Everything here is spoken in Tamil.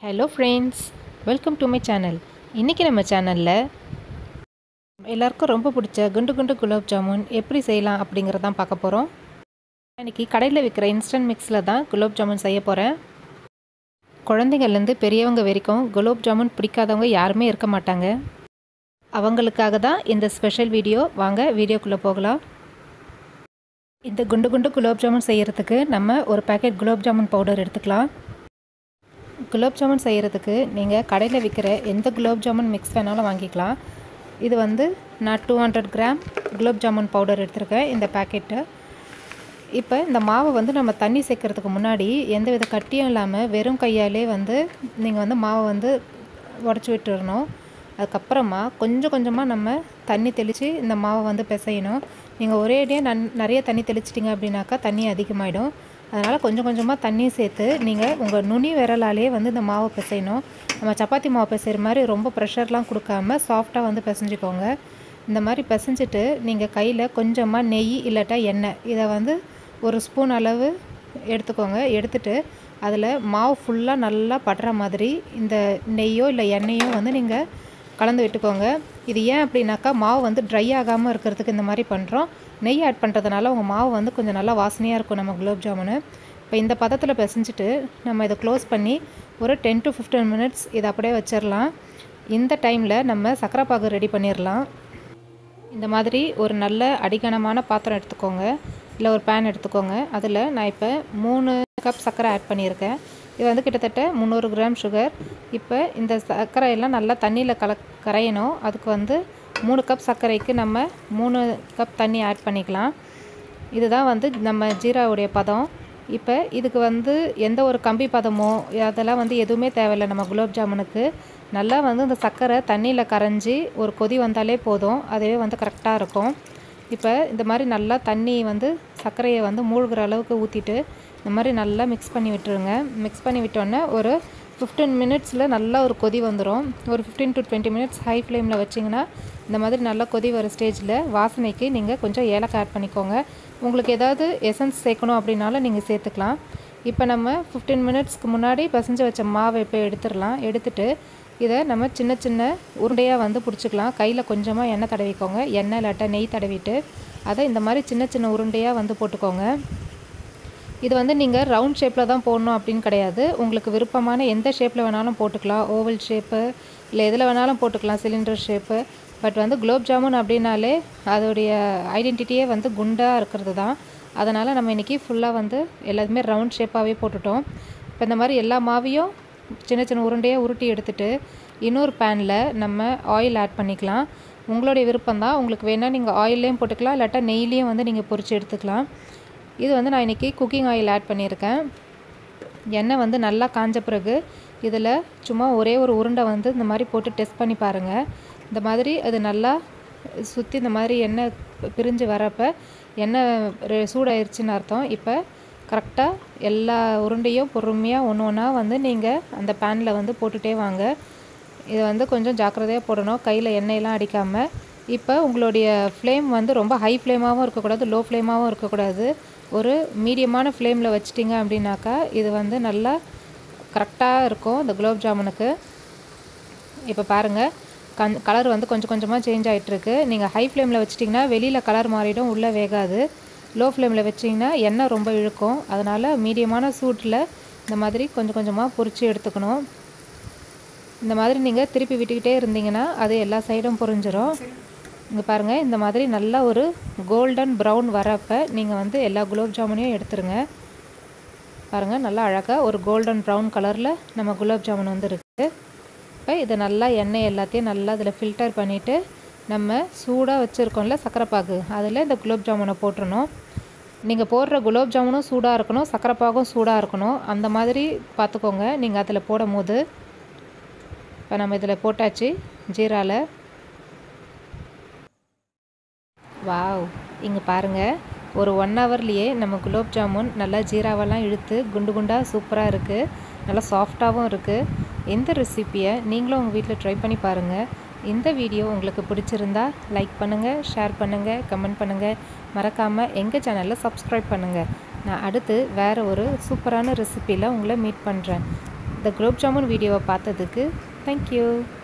hello friends welcome to my channel இன்றைக்கி நம்ம சேனலில் எல்லாருக்கும் ரொம்ப பிடிச்ச குண்டு குண்டு குலோப் ஜாமுன் எப்படி செய்யலாம் அப்படிங்கிறதான் பார்க்க போகிறோம் இன்றைக்கி கடையில் விற்கிற இன்ஸ்டன்ட் மிக்ஸில் தான் குலோப் ஜாமுன் செய்ய போகிறேன் குழந்தைங்கள்லேருந்து பெரியவங்க வரைக்கும் குலோப் ஜாமுன் பிடிக்காதவங்க யாருமே இருக்க மாட்டாங்க அவங்களுக்காக தான் இந்த ஸ்பெஷல் வீடியோ வாங்க வீடியோக்குள்ளே போகலாம் இந்த குண்டு குண்டு குலோப் ஜாமுன் செய்கிறதுக்கு நம்ம ஒரு பேக்கெட் குலோப் ஜாமுன் பவுடர் எடுத்துக்கலாம் குலோப் ஜாமுன் செய்கிறதுக்கு நீங்கள் கடையில் விற்கிற எந்த குலோப் ஜாமுன் மிக்ஸ் வேணாலும் வாங்கிக்கலாம் இது வந்து நான் two hundred gram gulab jamun powder எடுத்திருக்கேன் இந்த பேக்கெட்டு இப்போ இந்த மாவை வந்து நம்ம தண்ணி சேர்க்கறதுக்கு முன்னாடி எந்த வித கட்டியும் இல்லாமல் வெறும் கையாலே வந்து நீங்கள் வந்து மாவை வந்து உடச்சி விட்டுறணும் அதுக்கப்புறமா கொஞ்சம் கொஞ்சமாக நம்ம தண்ணி தெளித்து இந்த மாவை வந்து பிசையணும் நீங்கள் ஒரேடியாக நன் நிறைய தண்ணி தெளிச்சிட்டிங்க அப்படின்னாக்கா தண்ணி அதிகமாகிடும் அதனால் கொஞ்சம் கொஞ்சமாக தண்ணி சேர்த்து நீங்கள் உங்கள் நுனி விரலாலே வந்து இந்த மாவை பிசையணும் நம்ம சப்பாத்தி மாவு பிசைகிற மாதிரி ரொம்ப ப்ரெஷர்லாம் கொடுக்காம சாஃப்டாக வந்து பிசைஞ்சிக்கோங்க இந்த மாதிரி பிசைஞ்சிட்டு நீங்கள் கையில் கொஞ்சமாக நெய் இல்லாட்டா எண்ணெய் இதை வந்து ஒரு ஸ்பூன் அளவு எடுத்துக்கோங்க எடுத்துட்டு அதில் மாவு ஃபுல்லாக நல்லா படுற மாதிரி இந்த நெய்யோ இல்லை எண்ணெயோ வந்து நீங்கள் கலந்து விட்டுக்கோங்க இது ஏன் அப்படின்னாக்கா மாவு வந்து ட்ரை ஆகாமல் இருக்கிறதுக்கு இந்த மாதிரி பண்ணுறோம் நெய் ஆட் பண்ணுறதுனால உங்கள் மாவு வந்து கொஞ்சம் நல்லா வாசனையாக இருக்கும் நம்ம குலோப் ஜாமுனு இப்போ இந்த பதத்தில் பிசைஞ்சிட்டு நம்ம இதை க்ளோஸ் பண்ணி ஒரு டென் டு ஃபிஃப்டீன் மினிட்ஸ் இதை அப்படியே வச்சிடலாம் இந்த டைமில் நம்ம சக்கரை பாகு ரெடி பண்ணிடலாம் இந்த மாதிரி ஒரு நல்ல அடிகனமான பாத்திரம் எடுத்துக்கோங்க இல்லை ஒரு பேன் எடுத்துக்கோங்க அதில் நான் இப்போ மூணு கப் சர்க்கரை ஆட் பண்ணியிருக்கேன் இது வந்து கிட்டத்தட்ட முந்நூறு கிராம் சுகர் இப்போ இந்த சர்க்கரை எல்லாம் நல்லா தண்ணியில் கல கரையணும் அதுக்கு வந்து மூணு கப் சர்க்கரைக்கு நம்ம மூணு கப் தண்ணி ஆட் பண்ணிக்கலாம் இதுதான் வந்து நம்ம ஜீராவுடைய பதம் இப்போ இதுக்கு வந்து எந்த ஒரு கம்பி பதமோ அதெல்லாம் வந்து எதுவுமே தேவையில்லை நம்ம குலோப் ஜாமுனுக்கு நல்லா வந்து இந்த சர்க்கரை தண்ணியில் கரைஞ்சி ஒரு கொதி வந்தாலே போதும் அதுவே வந்து கரெக்டாக இருக்கும் இப்போ இந்த மாதிரி நல்லா தண்ணி வந்து சர்க்கரையை வந்து மூழ்கிற அளவுக்கு ஊற்றிட்டு இந்த மாதிரி நல்லா மிக்ஸ் பண்ணி விட்டுருங்க மிக்ஸ் பண்ணி விட்டோன்னே ஒரு ஃபிஃப்டீன் மினிட்ஸில் நல்லா ஒரு கொதி வந்துடும் ஒரு fifteen to twenty minutes high ஃப்ளேமில் வச்சிங்கன்னா இந்த மாதிரி நல்லா கொதி வர ஸ்டேஜில் வாசனைக்கு நீங்கள் கொஞ்சம் ஏலக்காய் ஆட் பண்ணிக்கோங்க உங்களுக்கு ஏதாவது எசன்ஸ் சேர்க்கணும் அப்படின்னாலும் நீங்கள் சேர்த்துக்கலாம் இப்போ நம்ம ஃபிஃப்டீன் மினிட்ஸ்க்கு முன்னாடி பசஞ்சு வச்ச மாவை இப்போ எடுத்துடலாம் எடுத்துட்டு இதை நம்ம சின்ன சின்ன உருண்டையாக வந்து பிடிச்சிக்கலாம் கையில் கொஞ்சமாக எண்ணெய் தடவிக்கோங்க எண்ணெய் இல்லாட்டா நெய் தடவிட்டு அதை இந்த மாதிரி சின்ன சின்ன உருண்டையாக வந்து போட்டுக்கோங்க இது வந்து நீங்கள் ரவுண்ட் ஷேப்பில் தான் போடணும் அப்படின்னு கிடையாது உங்களுக்கு விருப்பமான எந்த ஷேப்பில் வேணாலும் போட்டுக்கலாம் ஓவல் ஷேப்பு இல்லை எதில் வேணாலும் போட்டுக்கலாம் சிலிண்டர் ஷேப்பு பட் வந்து குலோப் ஜாமுன் அப்படின்னாலே அதோடைய ஐடென்டிட்டியே வந்து குண்டாக இருக்கிறது தான் அதனால் நம்ம இன்றைக்கி ஃபுல்லாக வந்து எல்லாத்துமே ரவுண்ட் ஷேப்பாகவே போட்டுட்டோம் இப்போ இந்த மாதிரி எல்லா மாவையும் சின்ன சின்ன உருண்டையாக உருட்டி எடுத்துகிட்டு இன்னொரு பேனில் நம்ம ஆயில் ஆட் பண்ணிக்கலாம் உங்களுடைய விருப்பம் தான் உங்களுக்கு வேணால் நீங்கள் ஆயிலையும் போட்டுக்கலாம் இல்லாட்டா நெய்லேயும் வந்து நீங்கள் பொரித்து எடுத்துக்கலாம் இது வந்து நான் இன்றைக்கி குக்கிங் ஆயில் ஆட் பண்ணியிருக்கேன் எண்ணெய் வந்து நல்லா காஞ்ச பிறகு இதில் சும்மா ஒரே ஒரு உருண்டை வந்து இந்த மாதிரி போட்டு டெஸ்ட் பண்ணி பாருங்கள் இந்த மாதிரி அது நல்லா சுற்றி இந்த மாதிரி எண்ணெய் பிரிஞ்சு வரப்போ எண்ணெய் சூடாயிருச்சுன்னு அர்த்தம் இப்போ கரெக்டாக எல்லா உருண்டையும் பொறுமையாக ஒன்று ஒன்றா வந்து நீங்கள் அந்த பேனில் வந்து போட்டுகிட்டே வாங்க இதை வந்து கொஞ்சம் ஜாக்கிரதையாக போடணும் கையில் எண்ணெயெல்லாம் அடிக்காமல் இப்போ உங்களுடைய ஃப்ளேம் வந்து ரொம்ப ஹை ஃப்ளேமாகவும் இருக்கக்கூடாது லோ ஃப்ளேமாகவும் இருக்கக்கூடாது ஒரு மீடியமான ஃப்ளேமில் வச்சிட்டிங்க அப்படின்னாக்கா இது வந்து நல்லா கரெக்டாக இருக்கும் இந்த குலோப் ஜாமுனுக்கு இப்போ பாருங்கள் கண் கலர் வந்து கொஞ்சம் கொஞ்சமாக சேஞ்ச் ஆகிட்டுருக்கு நீங்கள் ஹை ஃப்ளேமில் வச்சிட்டிங்கன்னா வெளியில் கலர் மாறிடும் உள்ளே வேகாது லோ ஃப்ளேமில் வச்சிங்கன்னா எண்ணெய் ரொம்ப இழுக்கும் அதனால் மீடியமான சூட்டில் இந்த மாதிரி கொஞ்சம் கொஞ்சமாக பொரித்து எடுத்துக்கணும் இந்த மாதிரி நீங்கள் திருப்பி விட்டுக்கிட்டே இருந்தீங்கன்னா அது எல்லா சைடும் பொரிஞ்சிடும் இங்கே பாருங்கள் இந்த மாதிரி நல்லா ஒரு கோல்டன் ப்ரௌன் வரப்போ நீங்கள் வந்து எல்லா குலோப் ஜாமுனையும் எடுத்துருங்க பாருங்கள் நல்லா அழகாக ஒரு கோல்டன் ப்ரௌன் கலரில் நம்ம குலோப் ஜாமுன் வந்து இருக்குது இப்போ இதை நல்லா எண்ணெய் எல்லாத்தையும் நல்லா இதில் ஃபில்டர் பண்ணிவிட்டு நம்ம சூடாக வச்சுருக்கோம்ல சக்கரை பாகு அதில் இந்த குலோப் ஜாமுனை போட்டுடணும் நீங்கள் போடுற குலோப் ஜாமுனும் சூடாக இருக்கணும் சக்கரை பாகும் சூடாக இருக்கணும் அந்த மாதிரி பார்த்துக்கோங்க நீங்கள் அதில் போடும் போது இப்போ நம்ம இதில் போட்டாச்சு ஜீராவில் வாவ் இங்கே பாருங்கள் ஒரு ஒன் ஹவர்லேயே நம்ம குலோப் ஜாமுன் நல்லா ஜீராவெல்லாம் இழுத்து குண்டு குண்டாக சூப்பராக இருக்குது நல்லா சாஃப்டாகவும் இருக்குது இந்த ரெசிப்பியை நீங்களும் உங்கள் வீட்டில் ட்ரை பண்ணி பாருங்கள் இந்த வீடியோ உங்களுக்கு பிடிச்சிருந்தா லைக் பண்ணுங்கள் ஷேர் பண்ணுங்கள் கமெண்ட் பண்ணுங்கள் மறக்காமல் எங்கள் சேனலில் சப்ஸ்கிரைப் பண்ணுங்கள் நான் அடுத்து வேறு ஒரு சூப்பரான ரெசிப்பியில் உங்களை மீட் பண்ணுறேன் இந்த குலோப் ஜாமுன் வீடியோவை பார்த்ததுக்கு தேங்க்யூ